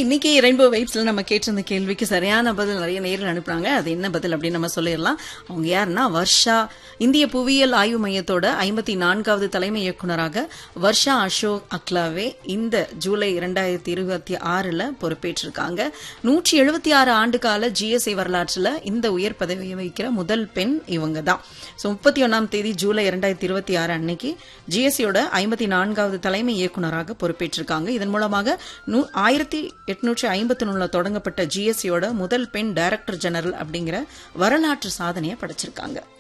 இன்னைக்கு ரெயின்போ வைப்ஸ்ல நம்ம கேட்டிருந்த கேள்விக்கு சரியான பதில் நிறைய நேரில் அனுப்புனாங்க அது என்ன பதில் அப்படின்னு நம்ம சொல்லிடலாம் அவங்க யாருன்னா வர்ஷா இந்திய புவியியல் ஆய்வு மையத்தோட ஐம்பத்தி நான்காவது தலைமை இயக்குனராக வர்ஷா அசோக் அக்லாவே இந்த ஜூலை இரண்டாயிரத்தி இருபத்தி ஆறுல பொறுப்பேற்றிருக்காங்க நூற்றி எழுபத்தி ஆறு ஆண்டு கால ஜிஎஸ்ஐ வரலாற்றுல இந்த உயர் பதவியை வகிக்கிற முதல் பெண் இவங்க தான் ஸோ முப்பத்தி ஒன்னாம் தேதி ஜூலை இரண்டாயிரத்தி இருபத்தி ஆறு அன்னைக்கு ஜிஎஸ்சியோட ஐம்பத்தி நான்காவது தலைமை இயக்குனராக பொறுப்பேற்றிருக்காங்க இதன் மூலமாக ஆயிரத்தி எட்நூற்றி ஐம்பத்தி ஒண்ணுல தொடங்கப்பட்ட ஜிஎஸ்சியோட முதல் பெண் டைரக்டர் ஜெனரல் அப்படிங்கிற வரலாற்று சாதனையை படைச்சிருக்காங்க